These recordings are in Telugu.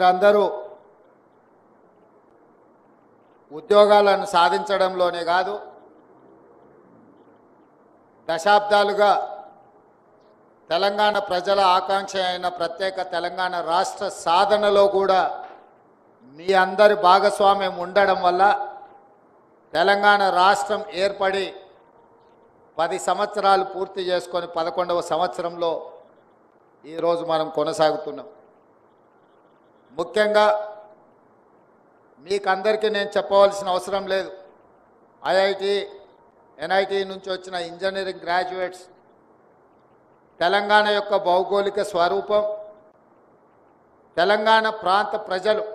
మీరందరూ ఉద్యోగాలను సాధించడంలోనే కాదు దశాబ్దాలుగా తెలంగాణ ప్రజల ఆకాంక్ష అయిన ప్రత్యేక తెలంగాణ రాష్ట్ర సాధనలో కూడా మీ అందరి భాగస్వామ్యం ఉండడం వల్ల తెలంగాణ రాష్ట్రం ఏర్పడి పది సంవత్సరాలు పూర్తి చేసుకొని పదకొండవ సంవత్సరంలో ఈరోజు మనం కొనసాగుతున్నాం ముఖ్యంగా మీకు అందరికీ నేను చెప్పవలసిన అవసరం లేదు ఐఐటి ఎన్ఐటి నుంచి వచ్చిన ఇంజనీరింగ్ గ్రాడ్యుయేట్స్ తెలంగాణ యొక్క భౌగోళిక స్వరూపం తెలంగాణ ప్రాంత ప్రజలు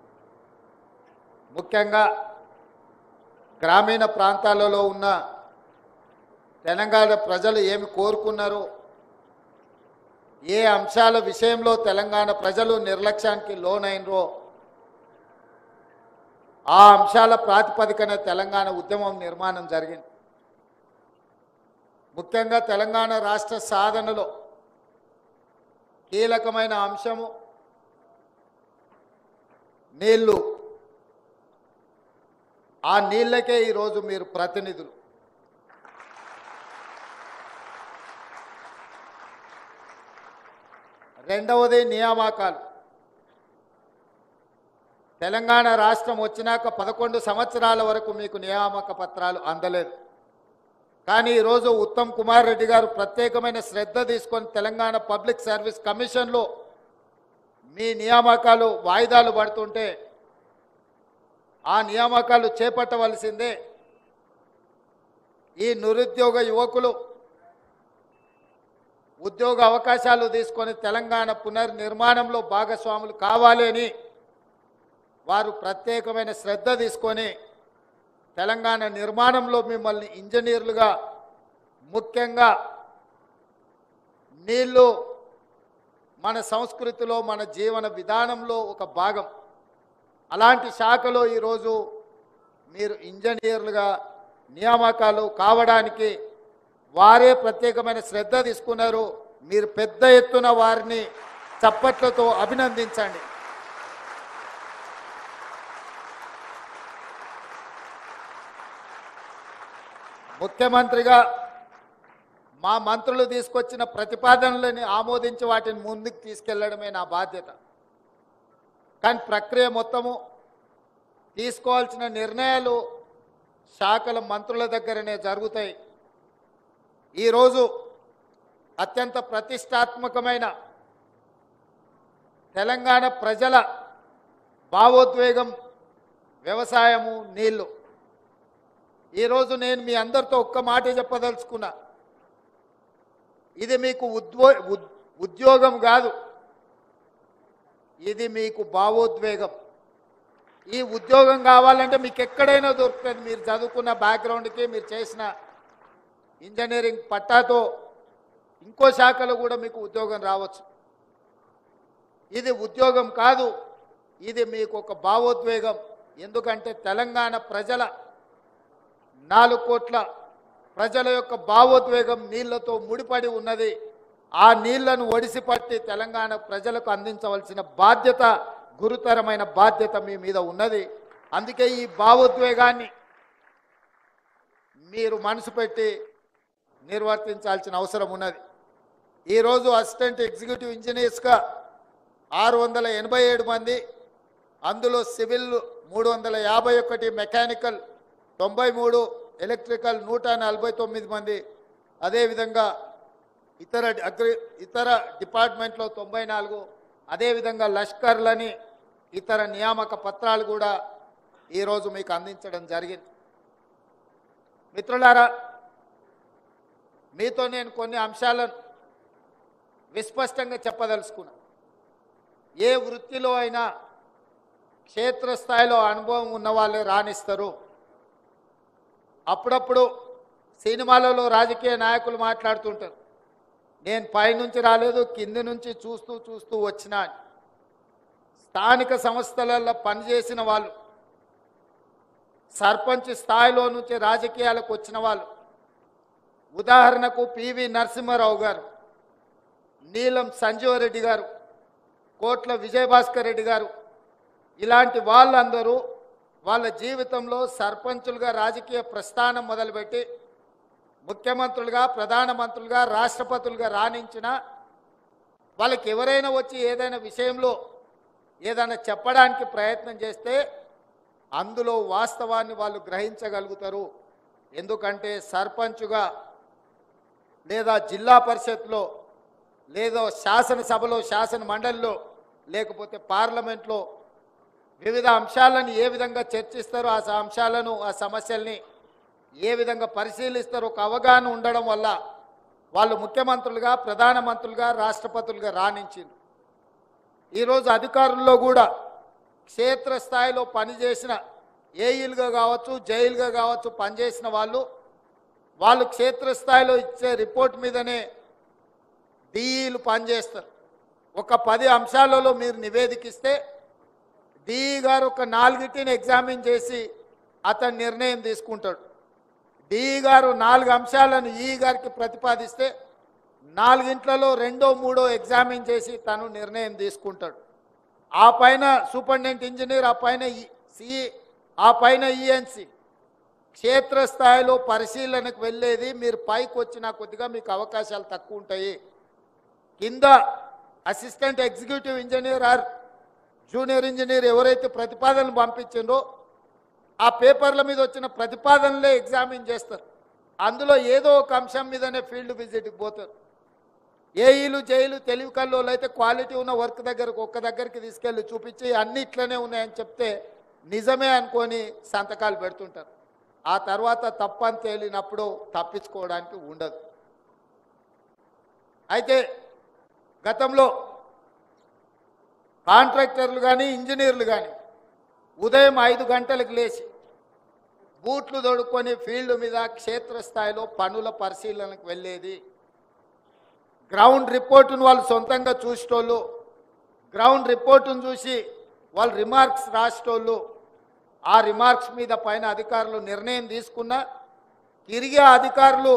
ముఖ్యంగా గ్రామీణ ప్రాంతాలలో ఉన్న తెలంగాణ ప్రజలు ఏమి కోరుకున్నారు ఏ అంశాల విషయంలో తెలంగాణ ప్రజలు నిర్లక్ష్యానికి లోనైనరో ఆ అంశాల ప్రాతిపదికన తెలంగాణ ఉద్యమం నిర్మాణం జరిగింది ముఖ్యంగా తెలంగాణ రాష్ట్ర సాధనలో కీలకమైన అంశము నీళ్లు ఆ నీళ్ళకే ఈరోజు మీరు ప్రతినిధులు రెండవది నియామకాలు తెలంగాణ రాష్ట్రం వచ్చినాక పదకొండు సంవత్సరాల వరకు మీకు నియామక పత్రాలు అందలేదు కానీ ఈరోజు ఉత్తమ్ కుమార్ రెడ్డి గారు ప్రత్యేకమైన శ్రద్ధ తీసుకొని తెలంగాణ పబ్లిక్ సర్వీస్ కమిషన్లో మీ నియామకాలు వాయిదాలు పడుతుంటే ఆ నియామకాలు చేపట్టవలసిందే ఈ నిరుద్యోగ యువకులు ఉద్యోగ అవకాశాలు తీసుకొని తెలంగాణ పునర్నిర్మాణంలో భాగస్వాములు కావాలి అని వారు ప్రత్యేకమైన శ్రద్ధ తీసుకొని తెలంగాణ నిర్మాణంలో మిమ్మల్ని ఇంజనీర్లుగా ముఖ్యంగా నీళ్ళు మన సంస్కృతిలో మన జీవన విధానంలో ఒక భాగం అలాంటి శాఖలో ఈరోజు మీరు ఇంజనీర్లుగా నియామకాలు కావడానికి వారే ప్రత్యేకమైన శ్రద్ధ తీసుకున్నారు మీరు పెద్ద ఎత్తున వారిని చప్పట్లతో అభినందించండి ముఖ్యమంత్రిగా మా మంత్రులు తీసుకొచ్చిన ప్రతిపాదనలని ఆమోదించి వాటిని ముందుకు తీసుకెళ్లడమే నా బాధ్యత కానీ ప్రక్రియ మొత్తము తీసుకోవాల్సిన నిర్ణయాలు శాఖల మంత్రుల దగ్గరనే జరుగుతాయి ఈరోజు అత్యంత ప్రతిష్టాత్మకమైన తెలంగాణ ప్రజల భావోద్వేగం వ్యవసాయము నీళ్లు ఈరోజు నేను మీ అందరితో ఒక్క మాట చెప్పదలుచుకున్నా ఇది మీకు ఉద్వో ఉద్- ఉద్యోగం కాదు ఇది మీకు భావోద్వేగం ఈ ఉద్యోగం కావాలంటే మీకు ఎక్కడైనా దొరుకుతుంది మీరు చదువుకున్న బ్యాక్గ్రౌండ్కి మీరు చేసిన ఇంజనీరింగ్ పట్టాతో ఇంకో శాఖలో కూడా మీకు ఉద్యోగం రావచ్చు ఇది ఉద్యోగం కాదు ఇది మీకు ఒక భావోద్వేగం ఎందుకంటే తెలంగాణ ప్రజల నాలుగు కోట్ల ప్రజల యొక్క భావోద్వేగం నీళ్లతో ముడిపడి ఉన్నది ఆ నీళ్లను ఒడిసి పట్టి తెలంగాణ ప్రజలకు అందించవలసిన బాధ్యత గురుతరమైన బాధ్యత మీ మీద ఉన్నది అందుకే ఈ భావోద్వేగాన్ని మీరు మనసు పెట్టి నిర్వర్తించాల్సిన అవసరం ఉన్నది ఈరోజు అసిస్టెంట్ ఎగ్జిక్యూటివ్ ఇంజనీర్స్గా ఆరు వందల ఎనభై ఏడు మంది అందులో సివిల్ మూడు వందల యాభై ఒకటి మెకానికల్ తొంభై మూడు ఎలక్ట్రికల్ నూట నలభై తొమ్మిది మంది అదేవిధంగా ఇతర అగ్రి ఇతర డిపార్ట్మెంట్లో తొంభై నాలుగు అదేవిధంగా లష్కర్లని ఇతర నియామక పత్రాలు కూడా ఈరోజు మీకు అందించడం జరిగింది మిత్రులారా మీతో నేను కొన్ని అంశాలను విస్పష్టంగా చెప్పదలుచుకున్నా ఏ వృత్తిలో అయినా క్షేత్రస్థాయిలో అనుభవం ఉన్న వాళ్ళే రాణిస్తారు అప్పుడప్పుడు సినిమాలలో రాజకీయ నాయకులు మాట్లాడుతుంటారు నేను పైనుంచి రాలేదు కింది నుంచి చూస్తూ చూస్తూ వచ్చినా అని. స్థానిక సంస్థలలో పనిచేసిన వాళ్ళు సర్పంచ్ స్థాయిలో నుంచి రాజకీయాలకు వచ్చిన వాళ్ళు ఉదాహరణకు పివి నరసింహారావు గారు నీలం సంజీవరెడ్డి గారు కోట్ల విజయభాస్కర్ రెడ్డి గారు ఇలాంటి వాళ్ళందరూ వాళ్ళ జీవితంలో సర్పంచులుగా రాజకీయ ప్రస్థానం మొదలుపెట్టి ముఖ్యమంత్రులుగా ప్రధానమంత్రులుగా రాష్ట్రపతులుగా రాణించిన వాళ్ళకి ఎవరైనా వచ్చి ఏదైనా విషయంలో ఏదైనా చెప్పడానికి ప్రయత్నం చేస్తే అందులో వాస్తవాన్ని వాళ్ళు గ్రహించగలుగుతారు ఎందుకంటే సర్పంచుగా లేదా జిల్లా పరిషత్లో లేదా శాసనసభలో శాసన మండలిలో లేకపోతే పార్లమెంట్లో వివిధ అంశాలను ఏ విధంగా చర్చిస్తారో ఆ స- అంశాలను ఆ సమస్యల్ని ఏ విధంగా పరిశీలిస్తారో ఒక అవగాహన ఉండడం వల్ల వాళ్ళు ముఖ్యమంత్రులుగా ప్రధానమంత్రులుగా రాష్ట్రపతులుగా రాణించింది ఈరోజు అధికారుల్లో కూడా క్షేత్రస్థాయిలో పనిచేసిన ఏఈలుగా కావచ్చు జైలుగా కావచ్చు పనిచేసిన వాళ్ళు వాళ్ళు క్షేత్రస్థాయిలో ఇచ్చే రిపోర్ట్ మీదనే డిఈలు పనిచేస్తారు ఒక పది అంశాలలో మీరు నివేదికిస్తే డిఈ గారు ఒక నాలుగిటిని ఎగ్జామిన్ చేసి అతను నిర్ణయం తీసుకుంటాడు డిఈ గారు నాలుగు అంశాలను ఈ గారికి ప్రతిపాదిస్తే నాలుగింట్లలో రెండో మూడో ఎగ్జామిన్ చేసి తను నిర్ణయం తీసుకుంటాడు ఆ పైన సూపరింటెండెంట్ ఇంజనీర్ ఆ పైన సిఈ ఆ పైన ఈఎన్సి క్షేత్రస్థాయిలో పరిశీలనకు వెళ్ళేది మీరు పైకి వచ్చినా కొద్దిగా మీకు అవకాశాలు తక్కువ ఉంటాయి కింద assistant executive engineer or junior engineer ఎవరైతే ప్రతిపాదనలు పంపించిండ్రో ఆ పేపర్ల మీద వచ్చిన ప్రతిపాదనలే ఎగ్జామిన్ చేస్తారు అందులో ఏదో ఒక అంశం మీదనే ఫీల్డ్ విజిట్కి పోతారు ఏఈలు జైలు తెలివి కల్లోలు అయితే క్వాలిటీ ఉన్న వర్క్ దగ్గరకు ఒక్క దగ్గరికి తీసుకెళ్ళి చూపించి అన్ని ఇట్లనే ఉన్నాయని చెప్తే నిజమే అనుకొని సంతకాలు పెడుతుంటారు ఆ తర్వాత తప్పని తేలినప్పుడు తప్పించుకోవడానికి ఉండదు అయితే గతంలో కాంట్రాక్టర్లు కానీ ఇంజనీర్లు కానీ ఉదయం ఐదు గంటలకు లేచి బూట్లు తొడుక్కొని ఫీల్డ్ మీద క్షేత్రస్థాయిలో పనుల పరిశీలనకు వెళ్ళేది గ్రౌండ్ రిపోర్టును వాళ్ళు సొంతంగా చూసేటోళ్ళు గ్రౌండ్ రిపోర్టును చూసి వాళ్ళు రిమార్క్స్ రాసేటోళ్ళు ఆ రిమార్క్స్ మీద పైన అధికారులు నిర్ణయం తీసుకున్నా తిరిగి ఆ అధికారులు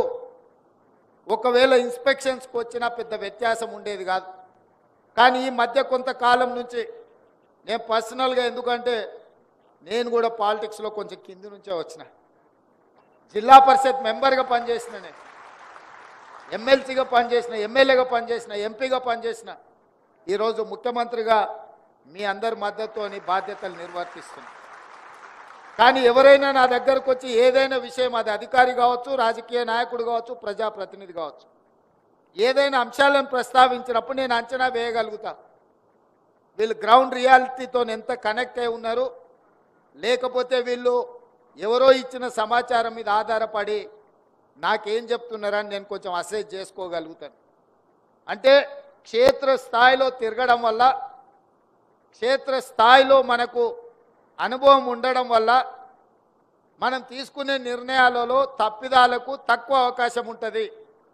ఒకవేళ ఇన్స్పెక్షన్స్కి వచ్చినా పెద్ద వ్యత్యాసం ఉండేది కాదు కానీ ఈ మధ్య కొంతకాలం నుంచి నేను పర్సనల్గా ఎందుకంటే నేను కూడా పాలిటిక్స్లో కొంచెం కింది నుంచే వచ్చిన జిల్లా పరిషత్ మెంబర్గా పనిచేసిన నేను ఎమ్మెల్సీగా పనిచేసిన ఎమ్మెల్యేగా పనిచేసిన ఎంపీగా పనిచేసిన ఈరోజు ముఖ్యమంత్రిగా మీ అందరి మద్దతుతోని బాధ్యతలు నిర్వర్తిస్తున్నా కానీ ఎవరైనా నా దగ్గరకు వచ్చి ఏదైనా విషయం అది అధికారి కావచ్చు రాజకీయ నాయకుడు కావచ్చు ప్రజాప్రతినిధి కావచ్చు ఏదైనా అంశాలను ప్రస్తావించినప్పుడు నేను అంచనా వేయగలుగుతా వీళ్ళు గ్రౌండ్ రియాలిటీతో ఎంత కనెక్ట్ అయి ఉన్నారు లేకపోతే వీళ్ళు ఎవరో ఇచ్చిన సమాచారం మీద ఆధారపడి నాకేం చెప్తున్నారని నేను కొంచెం అసెస్ చేసుకోగలుగుతాను అంటే క్షేత్ర స్థాయిలో తిరగడం వల్ల క్షేత్ర స్థాయిలో మనకు అనుభవం ఉండడం వల్ల మనం తీసుకునే నిర్ణయాలలో తప్పిదాలకు తక్కువ అవకాశం ఉంటుంది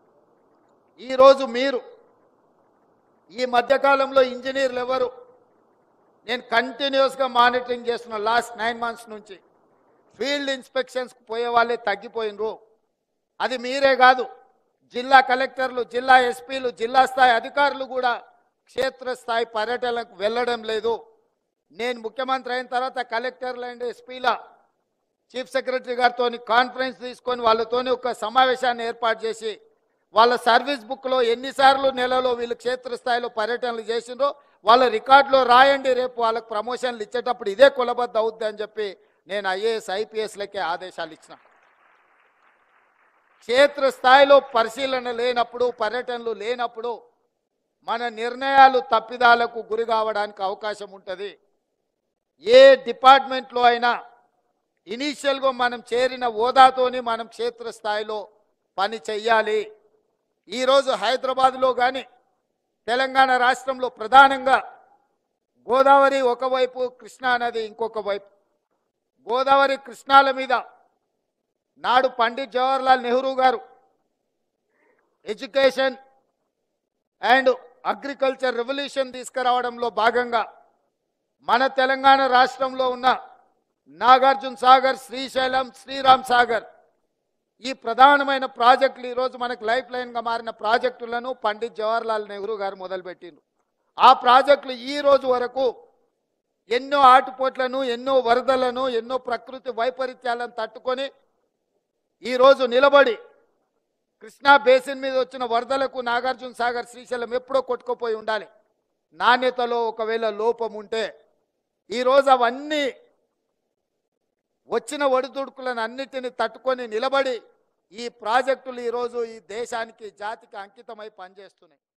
ఈరోజు మీరు ఈ మధ్యకాలంలో ఇంజనీర్లు ఎవరు నేను కంటిన్యూస్గా మానిటరింగ్ చేస్తున్న లాస్ట్ నైన్ మంత్స్ నుంచి ఫీల్డ్ ఇన్స్పెక్షన్స్కి పోయే వాళ్ళే తగ్గిపోయినరు అది మీరే కాదు జిల్లా కలెక్టర్లు జిల్లా ఎస్పీలు జిల్లా స్థాయి అధికారులు కూడా క్షేత్రస్థాయి పర్యటనకు వెళ్ళడం లేదు నేను ముఖ్యమంత్రి అయిన తర్వాత కలెక్టర్లు అండ్ ఎస్పీల చీఫ్ సెక్రటరీ గారితో కాన్ఫరెన్స్ తీసుకొని వాళ్ళతోని ఒక సమావేశాన్ని ఏర్పాటు చేసి వాళ్ళ సర్వీస్ బుక్లో ఎన్నిసార్లు నెలలో వీళ్ళు క్షేత్రస్థాయిలో పర్యటనలు చేసిండ్రో వాళ్ళ రికార్డులో రాయండి రేపు వాళ్ళకి ప్రమోషన్లు ఇచ్చేటప్పుడు ఇదే కులబద్ద అవుద్ది అని చెప్పి నేను ఐఏఎస్ ఐపీఎస్లకే ఆదేశాలు ఇచ్చిన క్షేత్ర స్థాయిలో పరిశీలన లేనప్పుడు పర్యటనలు లేనప్పుడు మన నిర్ణయాలు తప్పిదాలకు గురి కావడానికి అవకాశం ఉంటుంది ఏ డిపార్ట్మెంట్లో అయినా ఇనీషియల్గా మనం చేరిన హోదాతోని మనం క్షేత్రస్థాయిలో పని చెయ్యాలి ఈరోజు హైదరాబాద్లో కానీ తెలంగాణ రాష్ట్రంలో ప్రధానంగా గోదావరి ఒకవైపు కృష్ణా నది ఇంకొక వైపు గోదావరి కృష్ణాల మీద నాడు పండిత్ జవహర్లాల్ నెహ్రూ గారు ఎడ్యుకేషన్ అండ్ అగ్రికల్చర్ రెవల్యూషన్ తీసుకురావడంలో భాగంగా మన తెలంగాణ రాష్ట్రంలో ఉన్న నాగార్జున సాగర్ శ్రీశైలం శ్రీరామ్ సాగర్ ఈ ప్రధానమైన ప్రాజెక్టులు ఈరోజు మనకు లైఫ్ లైన్గా మారిన ప్రాజెక్టులను పండిత్ జవహర్లాల్ నెహ్రూ గారు మొదలుపెట్టిండ్రు ఆ ప్రాజెక్టులు ఈ రోజు వరకు ఎన్నో ఆటుపోట్లను ఎన్నో వరదలను ఎన్నో ప్రకృతి వైపరీత్యాలను తట్టుకొని ఈరోజు నిలబడి కృష్ణా బేసిన్ మీద వచ్చిన వరదలకు నాగార్జున సాగర్ శ్రీశైలం ఎప్పుడో కొట్టుకుపోయి ఉండాలి నాణ్యతలో ఒకవేళ లోపం ఉంటే ఈరోజు అవన్నీ వచ్చిన ఒడిదుడుకులను అన్నిటిని తట్టుకొని నిలబడి ఈ ప్రాజెక్టులు ఈరోజు ఈ దేశానికి జాతికి అంకితమై పనిచేస్తున్నాయి